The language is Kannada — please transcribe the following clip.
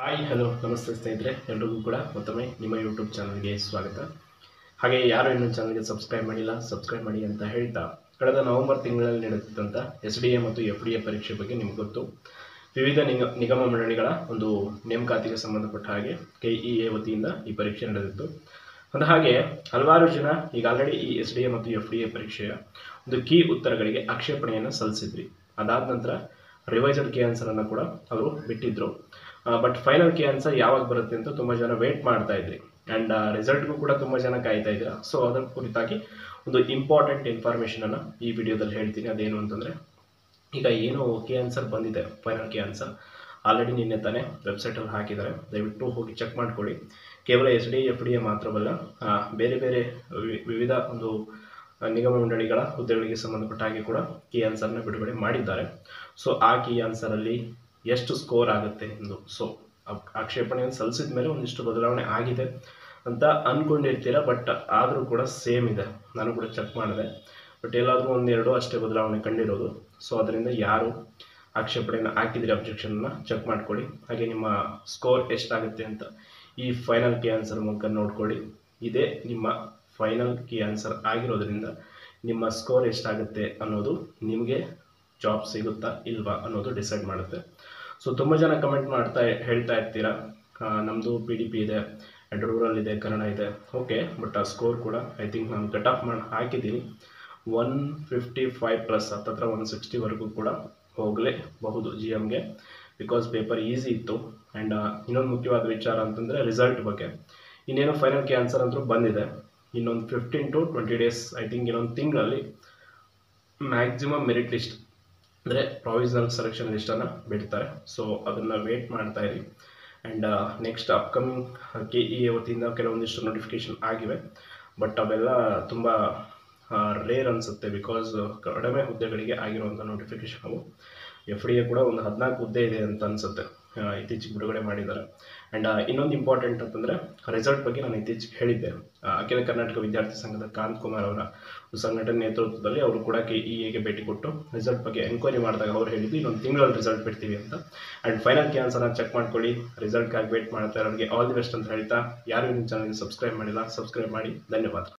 ಹಾಯ್ ಹಲೋ ನಮಸ್ತೆ ಸ್ನೇಹಿತರೆ ಎಲ್ರಿಗೂ ಕೂಡ ಮತ್ತೊಮ್ಮೆ ನಿಮ್ಮ ಯೂಟ್ಯೂಬ್ ಚಾನಲ್ಗೆ ಸ್ವಾಗತ ಹಾಗೆ ಯಾರು ಇನ್ನೂ ಚಾನಲ್ಗೆ ಸಬ್ಸ್ಕ್ರೈಬ್ ಮಾಡಿಲ್ಲ ಸಬ್ಸ್ಕ್ರೈಬ್ ಮಾಡಿ ಅಂತ ಹೇಳ್ತಾ ಕಳೆದ ನವೆಂಬರ್ ತಿಂಗಳಲ್ಲಿ ನಡೆದಂಥ ಎಸ್ ಡಿ ಎ ಮತ್ತು ಎಫ್ ಡಿ ಎ ಪರೀಕ್ಷೆ ಬಗ್ಗೆ ನಿಮ್ಗೆ ಗೊತ್ತು ವಿವಿಧ ನಿಗ ನಿಗಮ ಮಂಡಳಿಗಳ ಒಂದು ನೇಮಕಾತಿಗೆ ಸಂಬಂಧಪಟ್ಟ ಹಾಗೆ ಕೆ ಇ ಎ ವತಿಯಿಂದ ಈ ಪರೀಕ್ಷೆ ನಡೆದಿತ್ತು ಅಂದ ಹಾಗೆ ಹಲವಾರು ಜನ ಈಗ ಆಲ್ರೆಡಿ ಈ ಎಸ್ ಡಿ ಎ ಮತ್ತು ಎಫ್ ಡಿ ಎ ಪರೀಕ್ಷೆಯ ಒಂದು ಕೀ ಉತ್ತರಗಳಿಗೆ ಆಕ್ಷೇಪಣೆಯನ್ನು ಸಲ್ಲಿಸಿದ್ರಿ ಅದಾದ ನಂತರ ರಿವೈಸಡ್ ಕೆ ಆನ್ಸರನ್ನು ಕೂಡ ಅವರು ಬಿಟ್ಟಿದ್ರು ಬಟ್ ಫೈನಲ್ ಕೆ ಆನ್ಸರ್ ಯಾವಾಗ ಬರುತ್ತೆ ಅಂತ ತುಂಬ ಜನ ವೇಟ್ ಮಾಡ್ತಾ ಇದ್ರಿ ಆ್ಯಂಡ್ ರಿಸಲ್ಟ್ಗೂ ಕೂಡ ತುಂಬ ಜನ ಕಾಯ್ತಾ ಇದ್ದೀರಾ ಸೊ ಅದರ ಕುರಿತಾಗಿ ಒಂದು ಇಂಪಾರ್ಟೆಂಟ್ ಇನ್ಫಾರ್ಮೇಷನನ್ನು ಈ ವಿಡಿಯೋದಲ್ಲಿ ಹೇಳ್ತೀನಿ ಅದೇನು ಅಂತಂದರೆ ಈಗ ಏನು ಕೆ ಆನ್ಸರ್ ಬಂದಿದೆ ಫೈನಲ್ ಕೆ ಆನ್ಸರ್ ಆಲ್ರೆಡಿ ನಿನ್ನೆ ತಾನೇ ವೆಬ್ಸೈಟಲ್ಲಿ ಹಾಕಿದ್ದಾರೆ ದಯವಿಟ್ಟು ಹೋಗಿ ಚೆಕ್ ಮಾಡ್ಕೊಳ್ಳಿ ಕೇವಲ S D F D A ಮಾತ್ರವಲ್ಲ ಆ, ಬೇರೆ ಬೇರೆ ವಿ- ವಿವಿಧ ಒಂದು ಆ, ನಿಗಮ ಮಂಡಳಿಗಳ ಹುದ್ದೆಗಳಿಗೆ ಸಂಬಂಧಪಟ್ಟ ಹಾಗೆ ಕೂಡ ಕೀ ಆನ್ಸರ್ನ ಬಿಡುಗಡೆ ಮಾಡಿದ್ದಾರೆ ಸೊ ಆ ಕೀ ಆನ್ಸರಲ್ಲಿ ಎಷ್ಟು ಸ್ಕೋರ್ ಆಗುತ್ತೆ ಎಂದು ಸೊ ಆಕ್ಷೇಪಣೆಯನ್ನು ಸಲ್ಲಿಸಿದ ಮೇಲೆ ಒಂದಿಷ್ಟು ಬದಲಾವಣೆ ಆಗಿದೆ ಅಂತ ಅಂದ್ಕೊಂಡಿರ್ತೀರ ಬಟ್ ಆದರೂ ಕೂಡ ಸೇಮ್ ಇದೆ ನಾನು ಕೂಡ ಚೆಕ್ ಮಾಡಿದೆ ಬಟ್ ಎಲ್ಲಾದರೂ ಒಂದೆರಡು ಅಷ್ಟೇ ಬದಲಾವಣೆ ಕಂಡಿರೋದು ಸೊ ಅದರಿಂದ ಯಾರು ಆಕ್ಷೇಪಣೆಯನ್ನು ಹಾಕಿದ್ರಿ ಅಬ್ಜೆಕ್ಷನ್ನ ಚೆಕ್ ಮಾಡ್ಕೊಳ್ಳಿ ಹಾಗೆ ನಿಮ್ಮ ಸ್ಕೋರ್ ಎಷ್ಟಾಗುತ್ತೆ ಅಂತ ಈ ಫೈನಲ್ ಕೀ ಆನ್ಸರ್ ಮೂಲಕ ನೋಡ್ಕೊಳ್ಳಿ ಇದೇ ನಿಮ್ಮ ಫೈನಲ್ ಕೀ ಆನ್ಸರ್ ಆಗಿರೋದ್ರಿಂದ ನಿಮ್ಮ ಸ್ಕೋರ್ ಎಷ್ಟಾಗುತ್ತೆ ಅನ್ನೋದು ನಿಮಗೆ ಜಾಬ್ ಸಿಗುತ್ತಾ ಇಲ್ವಾ ಅನ್ನೋದು ಡಿಸೈಡ್ ಮಾಡುತ್ತೆ ಸೊ ತುಂಬ ಜನ ಕಮೆಂಟ್ ಮಾಡ್ತಾ ಹೇಳ್ತಾ ಇರ್ತೀರಾ ಆ, ನಮ್ಮದು ಪಿ ಡಿ ಪಿ ಇದೆ ಆ್ಯಂಡ್ ರೂರಲ್ ಇದೆ ಕನ್ನಡ ಇದೆ ಓಕೆ ಬಟ್ ಆ ಸ್ಕೋರ್ ಕೂಡ ಐ ಥಿಂಕ್ ನಾನು ಕಟ್ ಆಫ್ ಮಾಡಿ ಹಾಕಿದ್ದೀನಿ ಒನ್ ಫಿಫ್ಟಿ ಫೈವ್ ಪ್ಲಸ್ ಹತ್ತತ್ರ ಒನ್ ಸಿಕ್ಸ್ಟಿವರೆಗೂ ಕೂಡ ಹೋಗಲೇಬಹುದು ಜಿ ಎಮ್ಗೆ ಬಿಕಾಸ್ ಪೇಪರ್ ಈಸಿ ಇತ್ತು ಆ್ಯಂಡ್ ಇನ್ನೊಂದು ಮುಖ್ಯವಾದ ವಿಚಾರ ಅಂತಂದರೆ ರಿಸಲ್ಟ್ ಬಗ್ಗೆ ಇನ್ನೇನು ಫೈನಲ್ ಕೆ ಆನ್ಸರ್ ಅಂತೂ ಬಂದಿದೆ ಇನ್ನೊಂದು fifteen to twenty days I think ಇನ್ನೊಂದು ತಿಂಗಳಲ್ಲಿ ಮ್ಯಾಕ್ಸಿಮಮ್ ಮೆರಿಟ್ ಲಿಸ್ಟ್ ಅಂದರೆ ಪ್ರಾವಿಷನಲ್ ಸೆಲೆಕ್ಷನ್ ಲಿಸ್ಟನ್ನು ಬಿಡ್ತಾರೆ ಸೊ ಅದನ್ನು ವೇಟ್ ಮಾಡ್ತಾ ಇರಿ and next upcoming K E A ವತಿಯಿಂದ ಕೆಲವೊಂದಿಷ್ಟು ನೋಟಿಫಿಕೇಷನ್ ಆಗಿವೆ ಬಟ್ ಅವೆಲ್ಲ ತುಂಬ ರೇರ್ ಅನಿಸುತ್ತೆ ಬಿಕಾಸ್ ಕಡಿಮೆ ಹುದ್ದೆಗಳಿಗೆ ಆಗಿರುವಂಥ ನೋಟಿಫಿಕೇಷನ್ ಅವು ಎಫ್ ಡಿ ಎ ಕೂಡ ಒಂದು ಹದಿನಾಲ್ಕು ಹುದ್ದೆ ಇದೆ ಅಂತ ಅನಿಸುತ್ತೆ ಇತ್ತೀಚೆಗೆ ಬಿಡುಗಡೆ ಮಾಡಿದ್ದಾರೆ ಆ್ಯಂಡ್ ಇನ್ನೊಂದು ಇಂಪಾರ್ಟೆಂಟ್ ಅಂತಂದರೆ ರಿಸಲ್ಟ್ ಬಗ್ಗೆ ನಾನು ಇತ್ತೀಚೆಗೆ ಹೇಳಿದ್ದೆ ಆ, ಅಖಿಲ ಕರ್ನಾಟಕ ವಿದ್ಯಾರ್ಥಿ ಸಂಘದ ಕಾಂತ್ ಕುಮಾರ್ ಅವರ ಸಂಘಟನೆ ನೇತೃತ್ವದಲ್ಲಿ ಅವರು ಕೂಡ ಕೆ ಇ ಎಗೆ ಭೇಟಿ ಕೊಟ್ಟು ರಿಸಲ್ಟ್ ಬಗ್ಗೆ ಎಂಕ್ವೈರಿ ಮಾಡಿದಾಗ ಅವ್ರು ಹೇಳಿದ್ದು ಇನ್ನೊಂದು ತಿಂಗಳಲ್ಲಿ ರಿಸಲ್ಟ್ ಬಿಡ್ತೀವಿ ಅಂತ ಆ್ಯಂಡ್ ಫೈನಲ್ ಕೆ ಆನ್ಸರ್ನ ಚೆಕ್ ಮಾಡ್ಕೊಳ್ಳಿ ರಿಸಲ್ಟ್ಗಾಗಿ ವೇಟ್ ಮಾಡ್ತಾ ಇರೋರಿಗೆ ಆಲ್ ದಿ ಬೆಸ್ಟ್ ಅಂತ ಹೇಳ್ತಾ ಯಾರು ನಿಮ್ಮ ಚಾನಲ್ಗೆ ಸಬ್ಸ್ಕ್ರೈಬ್ ಮಾಡಿಲ್ಲ ಸಬ್ಸ್ಕ್ರೈಬ್ ಮಾಡಿ ಧನ್ಯವಾದ